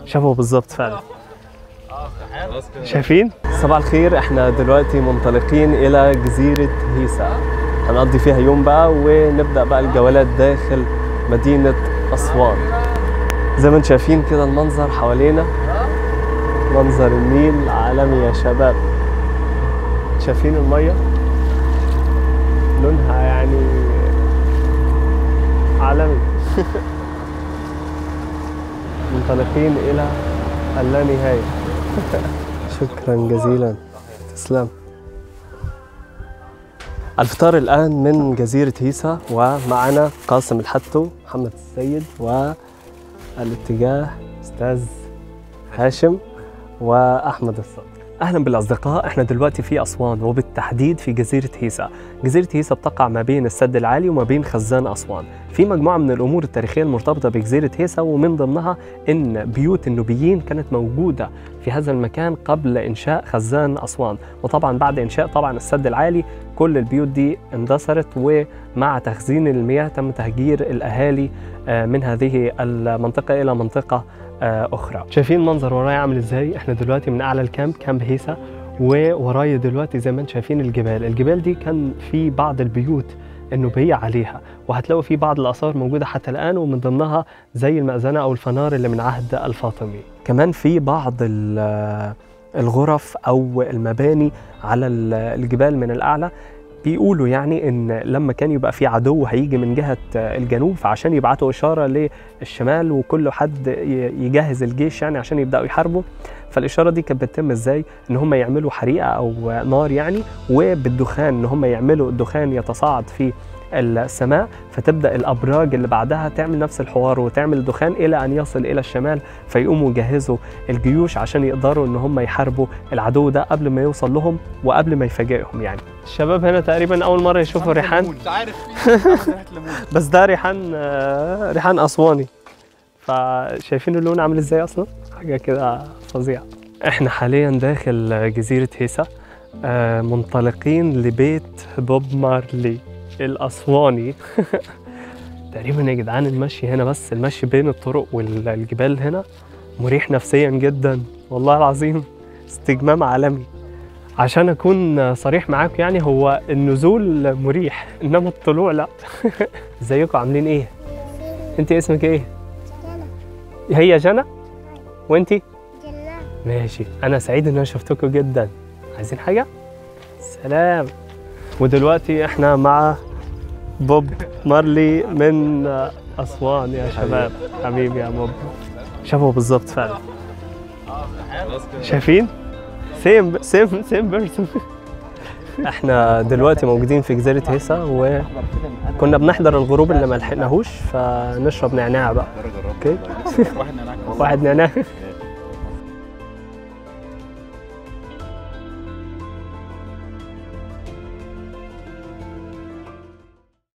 شبهه بالظبط فعلا شايفين صباح الخير احنا دلوقتي منطلقين الى جزيره هيسا هنقضي فيها يوم بقى ونبدا بقى الجولات داخل مدينه اسوان زي ما انتم شايفين كده المنظر حوالينا منظر النيل عالمي يا شباب شايفين الميه لونها يعني عالمي منطلقين الى اللانهايه شكرا جزيلا تسلم الفطار الآن من جزيرة هيسا ومعنا قاسم الحتو محمد السيد والاتجاه أستاذ هاشم وأحمد الصقر أهلا بالأصدقاء احنا دلوقتي في أسوان وبالتحديد في جزيرة هيسا جزيرة هيسا بتقع ما بين السد العالي وما بين خزان أسوان في مجموعة من الأمور التاريخية المرتبطة بجزيرة هيسا ومن ضمنها إن بيوت النوبيين كانت موجودة في هذا المكان قبل إنشاء خزان أسوان وطبعا بعد إنشاء طبعا السد العالي كل البيوت دي اندثرت ومع تخزين المياه تم تهجير الأهالي آه، من هذه المنطقة إلى منطقة آه، أخرى شايفين المنظر ورايا عامل إزاي إحنا دلوقتي من أعلى الكامب كامب هيسا وورايا دلوقتي زي ما انتم شايفين الجبال الجبال دي كان في بعض البيوت النوبية عليها وهتلاقوا في بعض الآثار موجودة حتى الآن ومن ضمنها زي المأذنة أو الفنار اللي من عهد الفاطمي كمان في بعض ال- الغرف أو المباني على ال- الجبال من الأعلى بيقولوا يعني ان لما كان يبقى في عدو هيجي من جهه الجنوب فعشان يبعتوا اشاره للشمال وكل حد ي- يجهز الجيش يعني عشان يبداوا يحاربوا فالاشاره دي كانت بتتم ازاي ان هم يعملوا حريقه او نار يعني وبالدخان ان هم يعملوا الدخان يتصاعد في السماء فتبدا الابراج اللي بعدها تعمل نفس الحوار وتعمل دخان الى ان يصل الى الشمال فيقوموا يجهزوا الجيوش عشان يقدروا ان هم يحاربوا العدو ده قبل ما يوصل لهم وقبل ما يفاجئهم يعني الشباب هنا تقريبا اول مره يشوفوا ريحان مش عارف في ريحه ليمون بس ده ريحان آه، ريحان اسواني فشايفين اللون عامل ازاي اصلا حاجه كده فظيعه احنا حاليا داخل جزيره هيسا آه، منطلقين لبيت بوب مارلي الاسواني تقريبا يا جدعان المشي هنا بس المشي بين الطرق والجبال هنا مريح نفسيا جدا والله العظيم استجمام عالمي عشان اكون صريح معاكم يعني هو النزول مريح انما الطلوع لا ازيكم عاملين ايه انت اسمك ايه هي جنى وانتي جنة ماشي انا سعيد ان انا شفتكم جدا عايزين حاجه سلام ودلوقتي احنا مع بوب مارلي من اسوان يا شباب حبيبي يا بوب شبهه بالظبط فعلا شايفين سيم سيم سيم بيرسون احنا دلوقتي موجودين في جزيره هيسا وكنا بنحضر الغروب اللي ما لحقناهوش فنشرب نعناع بقى اوكي واحد نعناع واحد نعناع